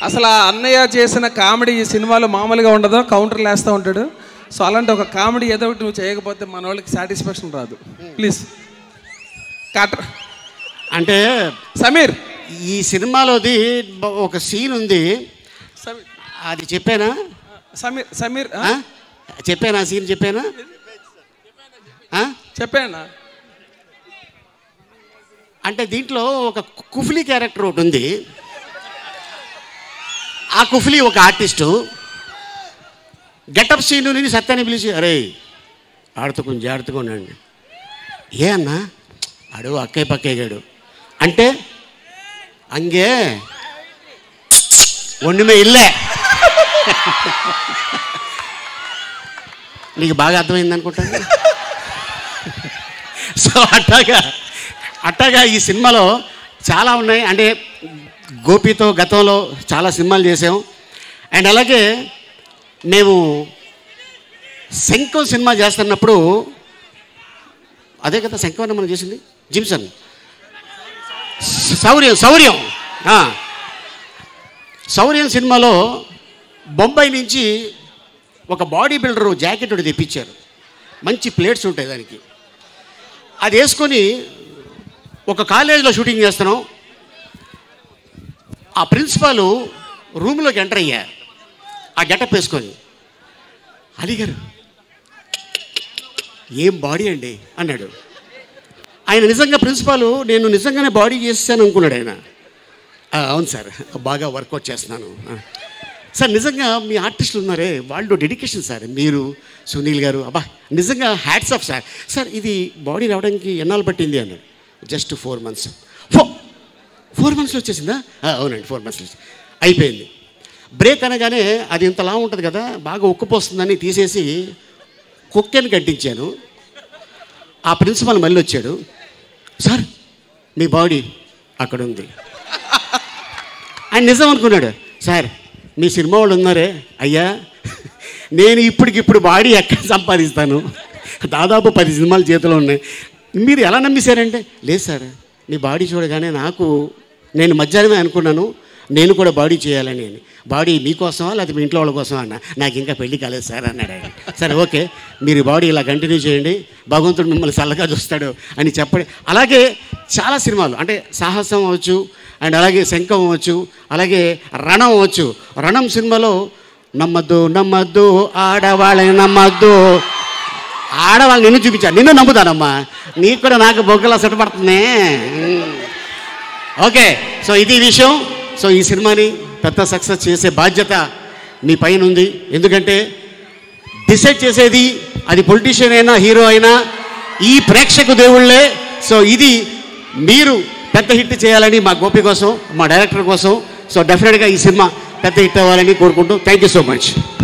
అసలు ఆ అన్నయ్య చేసిన కామెడీ ఈ సినిమాలో మామూలుగా ఉండదు కౌంటర్లు వేస్తూ ఉంటాడు సో అలాంటి ఒక కామెడీ ఏదో ఒకటి నువ్వు చేయకపోతే మన వాళ్ళకి సాటిస్ఫాక్షన్ రాదు ప్లీజ్ కాటర్ అంటే సమీర్ ఈ సినిమాలోది బ- ఒక సీన్ ఉంది సమీర్ అది చెప్పానా సమీర్ సమీర్ ఆ? ఆ? చెప్పానా ఆ సీన్ చెప్పానా ఆ? చెప్పానా అంటే దీంట్లో ఒక కుఫ్లీ క్యారెక్టర్ ఒకటి ఉంది ఆ కుఫ్లీ ఒక ఆర్టిస్టు గెటప్ సీన్ నుంచి సత్యాన్ని పిలిచి అరే ఆడుతూ కొంచెం జాగ్రత్తగా ఉండండి ఏ అన్నా ఆడు అక్కయ్య పక్కయ్యాడు అంటే అంగే ఒండిమే ఇల్లే నీకు బాగా అర్థమైంది అనుకుంటాను సో అట్టాగా అట్టాగా ఈ సినిమాలో చాలా ఉన్నాయి అంటే గోపితో గతంలో చాలా సినిమాలు చేసాం అండ్ అలాగే మేము శంఖం సినిమా చేస్తున్నప్పుడు అదే కదా శంఖం అని మనం చేసింది జిమ్సన్ శౌర్యం శౌర్యం ఆ. శౌర్యం సినిమాలో బొంబాయి నుంచి ఒక బాడీ బిల్డర్ జాకెట్ ఒకటి తెప్పించారు మంచి ప్లేట్స్ ఉంటాయి దానికి అది వేసుకొని ఒక కాలేజీలో షూటింగ్ చేస్తున్నాం ఆ ప్రిన్సిపాల్ రూమ్లోకి ఎంటర్ అయ్యా ఆ గెటప్ వేసుకొని అడిగారు ఏం బాడీ అండి అన్నాడు ఆయన నిజంగా ప్రిన్సిపాల్ నేను నిజంగానే బాడీ చేస్తాను అనుకున్నాడు ఆయన "ఆ, అవును సార్ బాగా వర్కౌట్ చేస్తున్నాను "ఆ." సార్ నిజంగా మీ ఆర్టిస్టులు ఉన్నారే వాళ్ళు డెడికేషన్ సార్ మీరు సునీల్ గారు అబ్బా నిజంగా హ్యాట్స్ ఆఫ్ సార్ సార్ ఇది బాడీ రావడానికి ఎన్నాళ్ళు పట్టింది అన్నాడు జస్ట్ ఫోర్ మంత్స్ ఫో ఫోర్ మంత్స్లో వచ్చేసిందా "ఆ, అవునండి ఫోర్ మంత్స్లో వచ్చేసింది." అయిపోయింది బ్రేక్ అనగానే అది ఇంతలా ఉంటుంది కదా బాగా ఉక్కపోస్తుందని తీసేసి కుక్కని కట్టించాను ఆ ప్రిన్సిపల్ మళ్ళీ వచ్చాడు సార్ మీ బాడీ అక్కడ ఉంది ఆయన నిజం అనుకున్నాడు సార్ మీ సినిమా వాళ్ళు ఉన్నారే అయ్యా నేను ఇప్పటికిప్పుడు బాడీ ఎక్కడ సంపాదిస్తాను దాదాపు పది సినిమాలు చేతిలో ఉన్నాయి మీరు ఎలా నమ్మేశారంటే లేదు సార్ మీ బాడీ చూడగానే నాకు నేను మధ్యాహ్నమే అనుకున్నాను నేను కూడా బాడీ చేయాలని అని బాడీ మీకోసమా లేకపోతే మీ ఇంట్లో వాళ్ళ కోసమా అన్న నాకు ఇంకా పెళ్లి కాలేదు సార్ అన్నాడు ఆయన సరే ఓకే మీరు బాడీ ఇలా కంటిన్యూ చేయండి భగవంతుడు మిమ్మల్ని చల్లగా చూస్తాడు అని చెప్పండి అలాగే చాలా సినిమాలు అంటే సాహసం అవ్వచ్చు అండ్ అలాగే శంఖం అవ్వచ్చు అలాగే రణం అవ్వచ్చు రణం సినిమాలో నమ్మద్దు నమ్మద్దు ఆడవాళ్ళని నమ్మద్దు ఆడవాళ్ళు నిన్ను చూపించాను నిన్ను నమ్ముతానమ్మా నీకు కూడా నాకు బొగ్గలా సెటపడుతుంది ఓకే సో ఇది విషయం సో ఈ సినిమాని పెద్ద సక్సెస్ చేసే బాధ్యత మీ పైన ఉంది ఎందుకంటే డిసైడ్ చేసేది అది పొలిటీషియన్ అయినా హీరో అయినా ఈ ప్రేక్షకు దేవుళ్ళే సో ఇది మీరు పెద్ద హిట్ చేయాలని మా గోపి కోసం మా డైరెక్టర్ కోసం సో డెఫినెట్గా ఈ సినిమా పెద్ద హిట్ అవ్వాలని కోరుకుంటూ థ్యాంక్ యూ సో మచ్